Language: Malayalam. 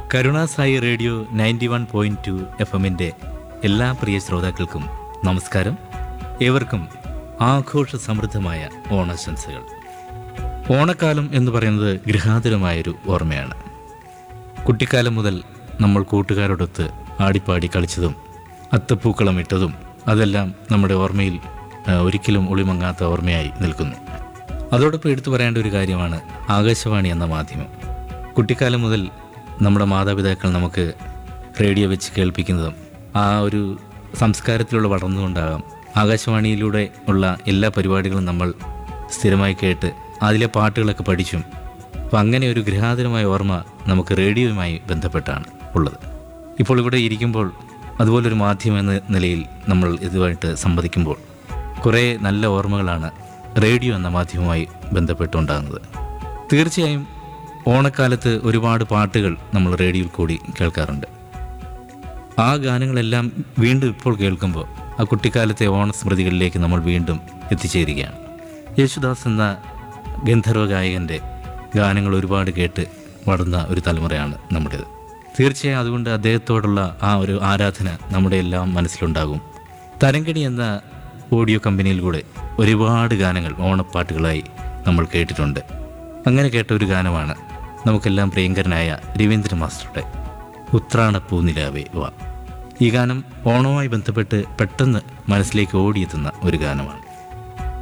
കരുണാസായി radio ninety one point two F എമ്മിൻ്റെ എല്ലാ പ്രിയ ശ്രോതാക്കൾക്കും നമസ്കാരം ഏവർക്കും ആഘോഷ സമൃദ്ധമായ ഓണാശംസകൾ ഓണക്കാലം എന്ന് പറയുന്നത് ഗൃഹാതുരമായൊരു ഓർമ്മയാണ് കുട്ടിക്കാലം മുതൽ നമ്മൾ കൂട്ടുകാരോടൊത്ത് ആടിപ്പാടി കളിച്ചതും അത്തപ്പൂക്കളം ഇട്ടതും അതെല്ലാം നമ്മുടെ ഓർമ്മയിൽ ആ, ഒരിക്കലും ഒളിമങ്ങാത്ത ഓർമ്മയായി നിൽക്കുന്നു അതോടൊപ്പം എടുത്തു പറയേണ്ട ഒരു കാര്യമാണ് ആകാശവാണി എന്ന മാധ്യമം കുട്ടിക്കാലം മുതൽ നമ്മുടെ മാതാപിതാക്കൾ നമുക്ക് റേഡിയോ വെച്ച് കേൾപ്പിക്കുന്നതും ആ ഒരു സംസ്കാരത്തിലൂടെ വളർന്നുകൊണ്ടാകാം ആകാശവാണിയിലൂടെ ഉള്ള എല്ലാ പരിപാടികളും നമ്മൾ സ്ഥിരമായി കേട്ട് അതിലെ പാട്ടുകളൊക്കെ പഠിച്ചും അപ്പം അങ്ങനെ ഒരു ഗൃഹാതുരമായ ഓർമ്മ നമുക്ക് റേഡിയോയുമായി ബന്ധപ്പെട്ടാണ് ഉള്ളത് ഇപ്പോൾ ഇവിടെ ഇരിക്കുമ്പോൾ അതുപോലൊരു മാധ്യമം എന്ന നിലയിൽ നമ്മൾ ഇതുമായിട്ട് സംവദിക്കുമ്പോൾ കുറേ നല്ല ഓർമ്മകളാണ് റേഡിയോ എന്ന മാധ്യമവുമായി ബന്ധപ്പെട്ടുണ്ടാകുന്നത് തീർച്ചയായും ഓണക്കാലത്ത് ഒരുപാട് പാട്ടുകൾ നമ്മൾ റേഡിയോയിൽ കൂടി കേൾക്കാറുണ്ട് ആ ഗാനങ്ങളെല്ലാം വീണ്ടും ഇപ്പോൾ കേൾക്കുമ്പോൾ ആ കുട്ടിക്കാലത്തെ ഓണസ്മൃതികളിലേക്ക് നമ്മൾ വീണ്ടും എത്തിച്ചേരുകയാണ് യേശുദാസ് എന്ന ഗന്ധർവ ഗായകൻ്റെ ഗാനങ്ങൾ ഒരുപാട് കേട്ട് വളർന്ന ഒരു തലമുറയാണ് നമ്മുടേത് തീർച്ചയായും അതുകൊണ്ട് അദ്ദേഹത്തോടുള്ള ആ ഒരു ആരാധന നമ്മുടെ എല്ലാം മനസ്സിലുണ്ടാകും തരങ്കടി എന്ന ഓഡിയോ കമ്പനിയിലൂടെ ഒരുപാട് ഗാനങ്ങൾ ഓണപ്പാട്ടുകളായി നമ്മൾ കേട്ടിട്ടുണ്ട് അങ്ങനെ കേട്ട ഒരു ഗാനമാണ് നമുക്കെല്ലാം പ്രിയങ്കരനായ രവീന്ദ്ര മാസ്റ്ററുടെ ഉത്രാണ പൂനിലാവേ വാ ഈ ഗാനം ഓണവുമായി ബന്ധപ്പെട്ട് പെട്ടെന്ന് മനസ്സിലേക്ക് ഓടിയെത്തുന്ന ഒരു ഗാനമാണ്